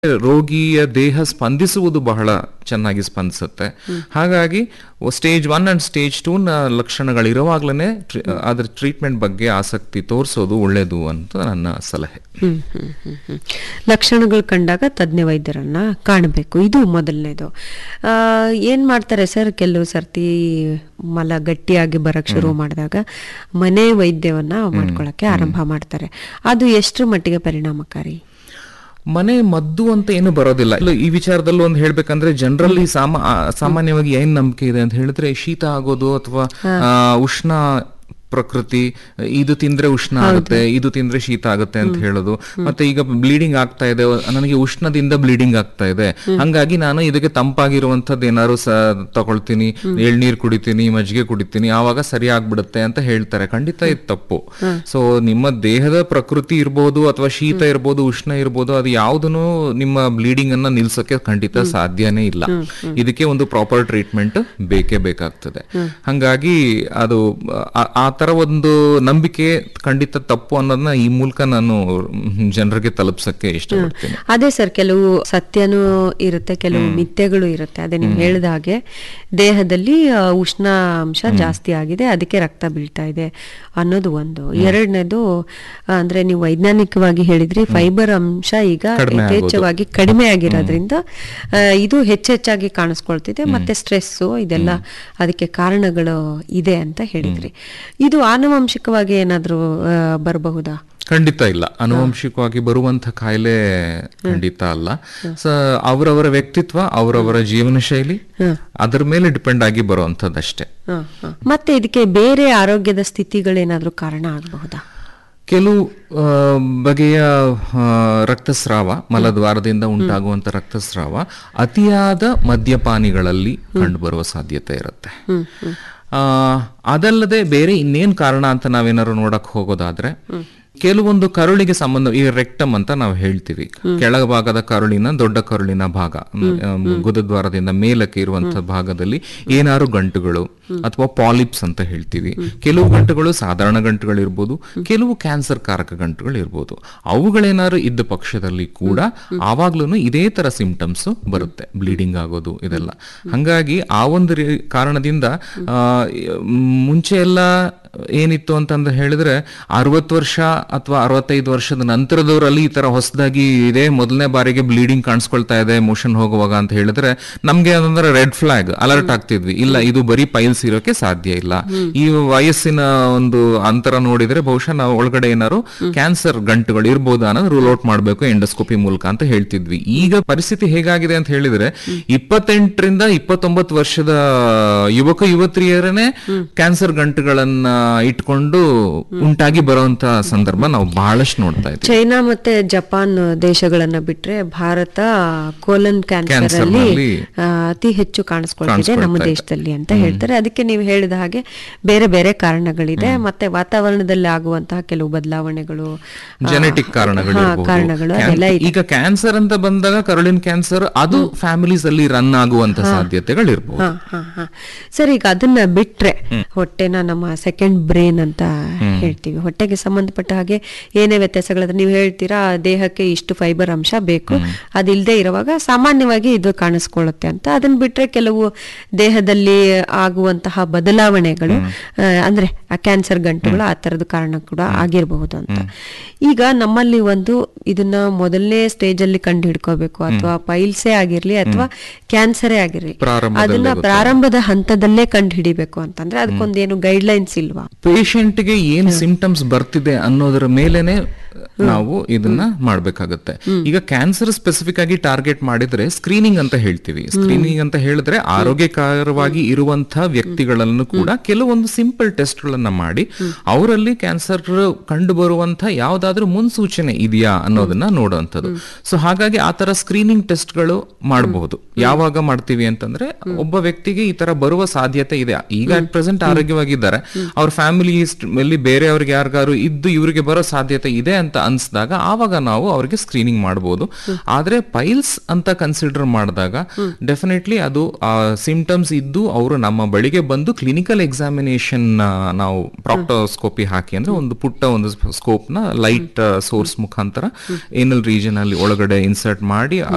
ರೋಗಿಯ ದೇಹ ಸ್ಪಂದಿಸುವುದು ಬಹಳ ಚೆನ್ನಾಗಿ ಸ್ಪಂದಿಸುತ್ತೆ ಹಾಗಾಗಿ stage one and stage two ನ ಲಕ್ಷಣಗಳಿರುವಾಗ್ಲೇ ಅದ್ರ ಟ್ರೀಟ್ಮೆಂಟ್ ಬಗ್ಗೆ ಆಸಕ್ತಿ ತೋರಿಸೋದು ಒಳ್ಳೇದು ಅಂತ ನನ್ನ ಸಲಹೆ ಹ್ಮ್, ಹ್ಮ್, ಹ್ಮ್, ಹ್ಮ್. ಲಕ್ಷಣಗಳು ಕಂಡಾಗ ತಜ್ಞ ವೈದ್ಯರನ್ನ ಕಾಣಬೇಕು ಇದು ಮೊದಲನೇದು ಆ, ಏನ್ ಮಾಡ್ತಾರೆ ಸರ್ ಕೆಲವು ಸರ್ತಿ ಮಲ ಗಟ್ಟಿಯಾಗಿ ಬರಕ್ ಶುರು ಮಾಡಿದಾಗ ಮನೆ ವೈದ್ಯವನ್ನ ಮಾಡ್ಕೊಳಕ್ಕೆ ಆರಂಭ ಮಾಡ್ತಾರೆ ಅದು ಎಷ್ಟರ ಮಟ್ಟಿಗೆ ಪರಿಣಾಮಕಾರಿ ಮನೆ ಮದ್ದು ಅಂತ ಏನು ಬರೋದಿಲ್ಲ ಇಲ್ಲ, ಈ ವಿಚಾರದಲ್ಲಿ ಒಂದು ಹೇಳ್ಬೇಕಂದ್ರೆ ಜನರಲ್ಲಿ ಸಾಮಾ ಆ, ಸಾಮಾನ್ಯವಾಗಿ ಏನ್ ನಂಬಿಕೆ ಇದೆ ಅಂತ ಹೇಳಿದ್ರೆ ಶೀತ ಆಗೋದು ಅಥವಾ ಉಷ್ಣ ಪ್ರಕೃತಿ ಇದು ತಿಂದ್ರೆ ಉಷ್ಣ ಆಗುತ್ತೆ ಇದು ತಿಂದ್ರೆ ಶೀತ ಆಗುತ್ತೆ ಅಂತ ಹೇಳೋದು ಮತ್ತೆ ಈಗ ಬ್ಲೀಡಿಂಗ್ ಆಗ್ತಾ ಇದೆ ನನಗೆ ಉಷ್ಣದಿಂದ ಬ್ಲೀಡಿಂಗ್ ಆಗ್ತಾ ಇದೆ ಹಂಗಾಗಿ ನಾನು ಇದಕ್ಕೆ ತಂಪಾಗಿರುವಂತದ್ದು ಏನಾದ್ರು ಸ ತಗೊಳ್ತೀನಿ ಎಳ್ನೀರ್ ಕುಡಿತೀನಿ ಮಜ್ಜಿಗೆ ಕುಡಿತೀನಿ ಆವಾಗ ಸರಿ ಆಗ್ಬಿಡುತ್ತೆ ಅಂತ ಹೇಳ್ತಾರೆ ಖಂಡಿತ ಇದು ತಪ್ಪು ಸೊ ನಿಮ್ಮ ದೇಹದ ಪ್ರಕೃತಿ ಇರ್ಬೋದು ಅಥವಾ ಶೀತ ಇರ್ಬೋದು ಉಷ್ಣ ಇರ್ಬೋದು ಅದು ಯಾವುದನ್ನು ನಿಮ್ಮ ಬ್ಲೀಡಿಂಗ್ ಅನ್ನ ನಿಲ್ಸೋಕೆ ಖಂಡಿತ ಸಾಧ್ಯನೇ ಇಲ್ಲ ಇದಕ್ಕೆ ಒಂದು ಪ್ರಾಪರ್ ಟ್ರೀಟ್ಮೆಂಟ್ ಬೇಕೇ ಬೇಕಾಗ್ತದೆ ಹಂಗಾಗಿ ಅದು ಆ- ಆ ತರ ಒಂದು ನಂಬಿಕೆ ಖಂಡಿತ ತಪ್ಪು ಅನ್ನೋದನ್ನ ಈ ಮೂಲಕ ನಾನು ಜನರಿಗೆ ತಲುಪ್ಸಕ್ಕೆ ಇಷ್ಟಪಡ್ತೀನಿ ಅದೇ ಸರ್ ಕೆಲವು ಸತ್ಯನೂ ಇರುತ್ತೆ ಕೆಲವು ಮಿಥ್ಯೆಗಳು ಇರುತ್ತೆ ಅದೇ ನೀವು ಹೇಳಿದ ಹಾಗೆ ದೇಹದಲ್ಲಿ ಆ, ಉಷ್ಣಾಂಶ ಜಾಸ್ತಿ ಆಗಿದೆ ಅದಕ್ಕೆ ರಕ್ತ ಬೀಳ್ತಾ ಇದೆ ಅನ್ನೋದು ಒಂದು ಎರಡನೇದು ಅಂದ್ರೆ ನೀವು ವೈಜ್ಞಾನಿಕವಾಗಿ ಹೇಳಿದ್ರಿ ಫೈಬರ್ ಅಂಶ ಈಗ ಕಡಿಮೆ ಆಗೋದು. ಯಥೇಚ್ಛವಾಗಿ ಕಡಿಮೆ ಆಗಿರೋದ್ರಿಂದ ಆ, ಇದು ಹೆಚ್ಚೆಚ್ಚಾಗಿ ಕಾಣಿಸ್ಕೊಳ್ತಿದೆ ಮತ್ತೆ ಸ್ಟ್ರೆಸ್ಸು ಇದೆಲ್ಲ ಅದಕ್ಕೆ ಕಾರಣಗಳು ಇದೆ ಅಂತ ಹೇಳಿದ್ರಿ ಇದು ಆನುವಂಶಿಕವಾಗಿ ಏನಾದ್ರೂ ಆ, ಬರಬಹುದಾ ಖಂಡಿತ ಇಲ್ಲ ಅನುವಂಶಿಕವಾಗಿ ಬರುವಂತ ಕಾಯಿಲೆ ಖಂಡಿತ ಅಲ್ಲ ಸ ಅವರವರ ವ್ಯಕ್ತಿತ್ವ ಅವರವರ ಜೀವನ ಶೈಲಿ ಅದರ ಮೇಲೆ ಡಿಪೆಂಡ್ ಆಗಿ ಬರುವಂತದ್ದಷ್ಟೇ ಹ, ಹ. ಮತ್ತೆ ಇದಕ್ಕೆ ಬೇರೆ ಆರೋಗ್ಯದ ಸ್ಥಿತಿಗಳೇನಾದ್ರೂ ಕಾರಣ ಆಗಬಹುದಾ ಕೆಲವು ಆ, ಬಗೆಯ ಆ, ರಕ್ತಸ್ರಾವ ಮಲದ್ವಾರದಿಂದ ಉಂಟಾಗುವಂತ ರಕ್ತಸ್ರಾವ ಅತಿಯಾದ ಮದ್ಯಪಾನಿಗಳಲ್ಲಿ ಕಂಡುಬರುವ ಸಾಧ್ಯತೆ ಇರುತ್ತೆ ಆ, ಅದಲ್ಲದೆ ಬೇರೆ ಇನ್ನೇನ್ ಕಾರಣ ಅಂತ ನಾವೇನಾದ್ರು ನೋಡಕ್ ಹೋಗೋದಾದ್ರೆ ಕೆಲವೊಂದು ಕರುಳಿಗೆ ಸಂಬಂಧ ಈ ರೆಕ್ಟಮ್ ಅಂತ ನಾವು ಹೇಳ್ತೀವಿ ಕೆಳಭಾಗದ ಕರುಳಿನ ದೊಡ್ಡ ಕರುಳಿನ ಭಾಗ ಆಮ್, ಗುದದ್ವಾರದಿಂದ ಮೇಲಕ್ಕೆ ಇರುವಂತಹ ಭಾಗದಲ್ಲಿ ಏನಾರು ಗಂಟುಗಳು ಅಥವಾ ಪಾಲಿಪ್ಸ್ ಅಂತ ಹೇಳ್ತೀವಿ ಕೆಲವು ಗಂಟುಗಳು ಸಾಧಾರಣ ಗಂಟುಗಳು ಇರ್ಬೋದು ಕೆಲವು ಕ್ಯಾನ್ಸರ್ ಕಾರಕ ಗಂಟುಗಳು ಇರ್ಬೋದು ಅವುಗಳೇನಾದ್ರು ಇದ್ದ ಪಕ್ಷದಲ್ಲಿ ಕೂಡ ಆವಾಗ್ಲೂ ಇದೇ ತರ ಸಿಂಪ್ಟಮ್ಸ್ ಬರುತ್ತೆ ಬ್ಲೀಡಿಂಗ್ ಆಗೋದು ಇದೆಲ್ಲ ಹಂಗಾಗಿ ಆ ಒಂದು ರೀ- ಕಾರಣದಿಂದ ಆ, ಮುಂಚೆ ಎಲ್ಲ ಏನಿತ್ತು ಅಂತಂದ್ರೆ ಹೇಳಿದ್ರೆ ಅರವತ್ತು ವರ್ಷ ಅಥವಾ ಅರವತ್ತೈದು ವರ್ಷದ ನಂತರದವರಲ್ಲಿ ಈ ತರ ಹೊಸದಾಗಿ ಇದೆ ಮೊದಲನೇ ಬಾರಿಗೆ ಬ್ಲೀಡಿಂಗ್ ಕಾಣಿಸ್ಕೊಳ್ತಾ ಇದೆ ಮೋಷನ್ ಹೋಗುವಾಗ ಅಂತ ಹೇಳಿದ್ರೆ ನಮ್ಗೆ ಅದಂದ್ರೆ ರೆಡ್ ಫ್ಲಾಗ್ ಅಲರ್ಟ್ ಆಗ್ತಿದ್ವಿ ಇಲ್ಲ ಇದು ಬರೀ ಪೈಲ್ಸ್ ಇರೋಕೆ ಸಾಧ್ಯ ಇಲ್ಲ ಈ ವಯಸ್ಸಿನ ಒಂದು ಅಂತರ ನೋಡಿದ್ರೆ ಬಹುಶಃ ನಾವು ಒಳಗಡೆ ಏನಾರು ಕ್ಯಾನ್ಸರ್ ಗಂಟುಗಳು ಇರ್ಬೋದು ಅನ್ನೋದು ರೂಲ್ ಔಟ್ ಮಾಡಬೇಕು ಎಂಡೋಸ್ಕೋಪಿ ಮೂಲಕ ಅಂತ ಹೇಳ್ತಿದ್ವಿ ಈಗ ಪರಿಸ್ಥಿತಿ ಹೇಗಾಗಿದೆ ಅಂತ ಹೇಳಿದ್ರೆ ಇಪ್ಪತ್ತೆಂಟರಿಂದ ಇಪ್ಪತ್ತೊಂಬತ್ತು ವರ್ಷದ ಯುವಕ ಯುವತಿಯರನ್ನೇ ಕ್ಯಾನ್ಸರ್ ಗಂಟುಗಳನ್ನ ಇಟ್ಕೊಂಡು ಉಂಟಾಗಿ ಬರುವಂತ ಸಂದರ್ಭ ನಾವು ಬಹಳಷ್ಟು ನೋಡ್ತಾ ಇದ್ದೀವಿ ಚೈನಾ ಮತ್ತೆ ಜಪಾನ್ ದೇಶಗಳನ್ನ ಬಿಟ್ರೆ ಭಾರತ ಕೋಲನ್ ಕ್ಯಾನ್ಸರ್ Cancer ಅಲ್ಲಿ ನಲ್ಲಿ ಆ, ಅತಿ ಹೆಚ್ಚು ಕಾಣಿಸ್ಕೊಳ್ತಿದೆ ನಮ್ಮ ಕಾಣಿಸ್ಕೊಳ್ತಾ ಇದೆ. ದೇಶದಲ್ಲಿ ಅಂತ ಹೇಳ್ತಾರೆ ಅದಕ್ಕೆ ನೀವು ಹೇಳಿದ ಹಾಗೆ ಬೇರೆ ಬೇರೆ ಕಾರಣಗಳಿದೆ ಮತ್ತೆ ವಾತಾವರಣದಲ್ಲಿ ಆಗುವಂತಹ ಕೆಲವು ಬದಲಾವಣೆಗಳು ಆ, ಜೆನೆಟಿಕ್ ಹಾ, ಕಾರಣಗಳಿರ್ಬೋದು ಕಾರಣಗಳು ಕ್ಯಾನ್- ಅದೆಲ್ಲ ಇದೆ ಈಗ ಕ್ಯಾನ್ಸರ್ ಅಂತ ಬಂದಾಗ ಕರುಳಿನ ಕ್ಯಾನ್ಸರ್ ಅದು ಫ್ಯಾಮಿಲೀಸ್ ಅಲ್ಲಿ ರನ್ ಆಗುವಂತ ಸಾಧ್ಯತೆಗಳಿರ್ಬೋದು ಹಾ, ಹಾ, ಹಾ. ಸರ್ ಈಗ ಅದನ್ನ ಬಿಟ್ರೆ ಹೊಟ್ಟೆನ ನಮ್ಮ ಸೆಕೆಂಡ್ ಬ್ರೇನ್ ಅಂತ ಹೇಳ್ತೀವಿ ಹೊಟ್ಟೆಗೆ ಸಂಬಂಧಪಟ್ಟ ಹಾಗೆ ಏನೇ ವ್ಯತ್ಯಾಸಗಳಾದ್ರೆ ನೀವು ಹೇಳ್ತೀರಾ ದೇಹಕ್ಕೆ ಇಷ್ಟು ಫೈಬರ್ ಅಂಶ ಬೇಕು ಅದಿಲ್ಲದೆ ಇರುವಾಗ ಸಾಮಾನ್ಯವಾಗಿ ಇದು ಕಾಣಿಸ್ಕೊಳ್ಳುತ್ತೆ ಅಂತ ಅದನ್ನ ಬಿಟ್ರೆ ಕೆಲವು ದೇಹದಲ್ಲಿ ಆಗುವಂತಹ ಬದಲಾವಣೆಗಳು ಆ, ಅಂದ್ರೆ ಆ ಕ್ಯಾನ್ಸರ್ ಗಂಟುಗಳು ಆ ತರದ ಕಾರಣ ಕೂಡ ಆಗಿರಬಹುದು ಅಂತ ಈಗ ನಮ್ಮಲ್ಲಿ ಒಂದು ಇದನ್ನ ಮೊದಲನೇ ಸ್ಟೇಜ್ ಅಲ್ಲಿ ಕಂಡು ಹಿಡ್ಕೋಬೇಕು ಅಥವಾ ಪೈಲ್ಸೇ ಆಗಿರ್ಲಿ ಅಥವಾ ಕ್ಯಾನ್ಸರೇ ಆಗಿರ್ಲಿ ಪ್ರಾರಂಭದಲ್ಲೇ ಅದನ್ನ ಗೊತ್ತಾಗುತ್ತೆ. ಪ್ರಾರಂಭದ ಹಂತದಲ್ಲೇ ಕಂಡು ಹಿಡಿಬೇಕು ಅಂತಂದ್ರೆ ಅದಕ್ಕೊಂದೇನು ಗೈಡ್ ಲೈನ್ಸ್ ಇಲ್ವಾ ಪೇಷಂಟ್ಗೆ ಏನ್ ಸಿಂಪ್ಟಮ್ಸ್ ಬರ್ತಿದೆ ಅನ್ನೋದರ ಮೇಲೆನೆ ನಾವು ಇದನ್ನ ಮಾಡ್ಬೇಕಾಗತ್ತೆ ಈಗ ಕ್ಯಾನ್ಸರ್ ಸ್ಪೆಸಿಫಿಕ್ ಆಗಿ ಟಾರ್ಗೆಟ್ ಮಾಡಿದ್ರೆ ಸ್ಕ್ರೀನಿಂಗ್ ಅಂತ ಹೇಳ್ತೀವಿ ಸ್ಕ್ರೀನಿಂಗ್ ಅಂತ ಹೇಳಿದ್ರೆ ಆರೋಗ್ಯಕರವಾಗಿ ಇರುವಂತಹ ವ್ಯಕ್ತಿಗಳನ್ನು ಕೂಡ ಕೆಲವೊಂದು ಸಿಂಪಲ್ ಟೆಸ್ಟ್ ಗಳನ್ನ ಮಾಡಿ ಅವರಲ್ಲಿ ಕ್ಯಾನ್ಸರ್ ಕಂಡು ಬರುವಂತಹ ಯಾವ್ದಾದ್ರೂ ಮುನ್ಸೂಚನೆ ಇದೆಯಾ ಅನ್ನೋದನ್ನ ನೋಡುವಂಥದ್ದು ಸೊ ಹಾಗಾಗಿ ಆ ತರ ಸ್ಕ್ರೀನಿಂಗ್ ಟೆಸ್ಟ್ಗಳು ಮಾಡಬಹುದು ಯಾವಾಗ ಮಾಡ್ತೀವಿ ಅಂತಂದ್ರೆ ಒಬ್ಬ ವ್ಯಕ್ತಿಗೆ ಈ ತರ ಬರುವ ಸಾಧ್ಯತೆ ಇದೆ ಈಗ ಅಟ್ ಪ್ರೆಸೆಂಟ್ ಆರೋಗ್ಯವಾಗಿದ್ದಾರೆ ಅವ್ರ ಫ್ಯಾಮಿಲಿ ಅಲ್ಲಿ ಬೇರೆಯವ್ರಿಗೆ ಯಾರಿಗಾರು ಇದ್ದು ಇವರಿಗೆ ಬರೋ ಸಾಧ್ಯತೆ ಇದೆ ಅಂತ ಅನ್ಸ್ದಾಗ ಆವಾಗ ನಾವು ಅವ್ರಿಗೆ ಸ್ಕ್ರೀನಿಂಗ್ ಮಾಡಬಹುದು ಆದ್ರೆ ಪೈಲ್ಸ್ ಅಂತ ಕನ್ಸಿಡರ್ ಮಾಡಿದಾಗ ಡೆಫಿನೆಟ್ಲಿ ಅದು ಸಿಂಪ್ಟಮ್ಸ್ ಇದ್ದು ಅವರು ನಮ್ಮ ಬಳಿಗೆ ಬಂದು ಕ್ಲಿನಿಕಲ್ ಎಕ್ಸಾಮಿನೇಷನ್ ನಾವು ಪ್ರಾಕ್ಟೋಸ್ಕೋಪಿ ಹಾಕಿ ಅಂದ್ರೆ ಒಂದು ಪುಟ್ಟ ಒಂದು ಸ್ಕೋಪ್ ನ ಲೈಟ್ ಸೋರ್ಸ್ ಮುಖಾಂತರ ಏನಲ್ ರೀಜನ್ ಅಲ್ಲಿ ಒಳಗಡೆ ಇನ್ಸರ್ಟ್ ಮಾಡಿ